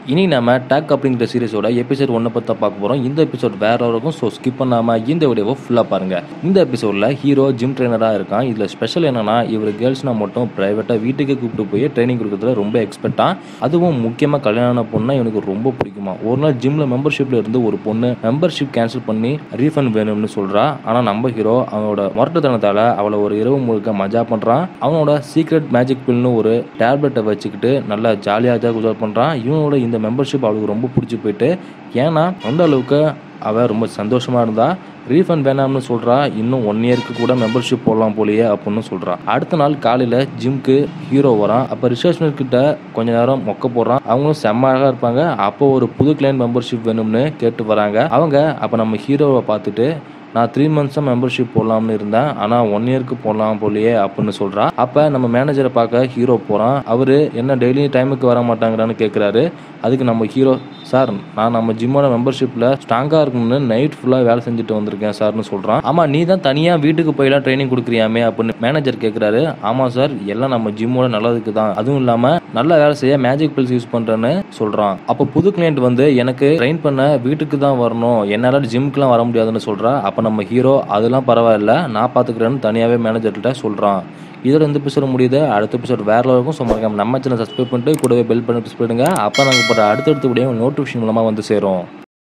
இனி நம்ம டேக் அப்படிங்கிற சீரிஸோட எபிசோட் ஒன்றை பற்றி பார்க்க போகிறோம் இந்த எபிசோட் வேற இருக்கும் ஸோ ஸ்கிப் பண்ணாமல் இந்த வீடியோவை ஃபுல்லாக பாருங்கள் இந்த எபிசோடில் ஹீரோ ஜிம் ட்ரைனராக இருக்கான் இதில் ஸ்பெஷல் என்னன்னா இவர் கேர்ள்ஸ்னால் மட்டும் ப்ரைவேட்டாக வீட்டுக்கு கூப்பிட்டு போய் ட்ரைனிங் கொடுக்கறதுல ரொம்ப எக்ஸ்பெக்டாக அதுவும் முக்கியமாக கல்யாண பொண்ணை இவனுக்கு ரொம்ப பிடிக்குமா ஒரு நாள் ஜிம்மில் மெம்பர்ஷிப்பில் இருந்து ஒரு பொண்ணு மெம்பர்ஷிப் கேன்சல் பண்ணி ரீஃபண்ட் வேணும்னு சொல்கிறா ஆனால் நம்ம ஹீரோ அவனோட முரட்டுத்தனத்தால் அவளை ஒரு இரவு முழுக்க மஜா பண்ணுறான் அவனோட சீக்ரெட் மேஜிக் பில்னு ஒரு டேப்லெட்டை வச்சுக்கிட்டு நல்லா ஜாலியாக தான் குஜார் பண்ணுறான் இவனோட இந்த மெம்பர்ஷிப் அவளுக்கு ரொம்ப பிடிச்சி போயிட்டு ஏன்னா அந்த அளவுக்கு அவள் ரொம்ப சந்தோஷமாக இருந்தா ரீஃபண்ட் வேணாம்னு சொல்கிறா இன்னும் ஒன் இயருக்கு கூட மெம்பர்ஷிப் போடலாம் போலியே அப்படின்னு சொல்கிறா அடுத்த நாள் காலையில் ஜிம்க்கு ஹீரோ வரான் அப்போ ரிசப்ஷனர் கிட்ட கொஞ்ச நேரம் மொக்க போடுறான் அவங்களும் செம்ம அழகாக இருப்பாங்க அப்போ ஒரு புது கிளைண்ட் மெம்பர்ஷிப் வேணும்னு கேட்டு வராங்க அவங்க அப்போ நம்ம ஹீரோவை பார்த்துட்டு நான் த்ரீ மந்த்ஸாக மெம்பர்ஷிப் போடலாம்னு இருந்தேன் ஆனால் ஒன் இயருக்கு போடலாம் போலியே அப்படின்னு சொல்கிறா அப்போ நம்ம மேனேஜரை பார்க்க ஹீரோ போகிறான் அவர் என்ன டெய்லி டைமுக்கு வர மாட்டாங்கறான்னு கேட்குறாரு அதுக்கு நம்ம ஹீரோ சார் நான் நம்ம ஜிம்மோட மெம்பர்ஷிப்பில் ஸ்ட்ராங்காக இருக்கணும்னு நைட் ஃபுல்லாக வேலை செஞ்சுட்டு வந்திருக்கேன் சார்னு சொல்கிறான் ஆமாம் நீ தான் தனியாக வீட்டுக்கு போயெல்லாம் ட்ரைனிங் கொடுக்குறியாமே அப்படின்னு மேனேஜர் கேட்குறாரு ஆமாம் சார் எல்லாம் நம்ம ஜிம்மோட நல்லதுக்கு தான் அதுவும் இல்லாமல் நல்லா வேலை செய்ய மேஜிக் பில்ஸ் யூஸ் பண்ணுறேன்னு சொல்கிறான் அப்போ புது கிளைண்ட் வந்து எனக்கு ட்ரெயின் பண்ண வீட்டுக்கு தான் வரணும் என்னால் ஜிம்க்குலாம் வர முடியாதுன்னு சொல்கிறா அப்போ நம்ம ஹீரோ அதெல்லாம் பரவாயில்ல நான் பார்த்துக்கிறேன்னு தனியாகவே மேனேஜர்கிட்ட சொல்கிறான் இதோட இந்த எபிசோட் முடியுது அடுத்த எபிசோட் வேற level இருக்கும் ஸோ மறக்காம நம்ம சேனல் சப்ஸ்கிரைப் பண்ணிட்டு கூடவே பெல் பண்ணி ப்ரெஸ் பண்ணுங்க அப்போ நாங்கள் போகிற அடுத்தடுத்த வீடியோ நோட்டிஃபிகேஷன் மூலமாக வந்து சேரும்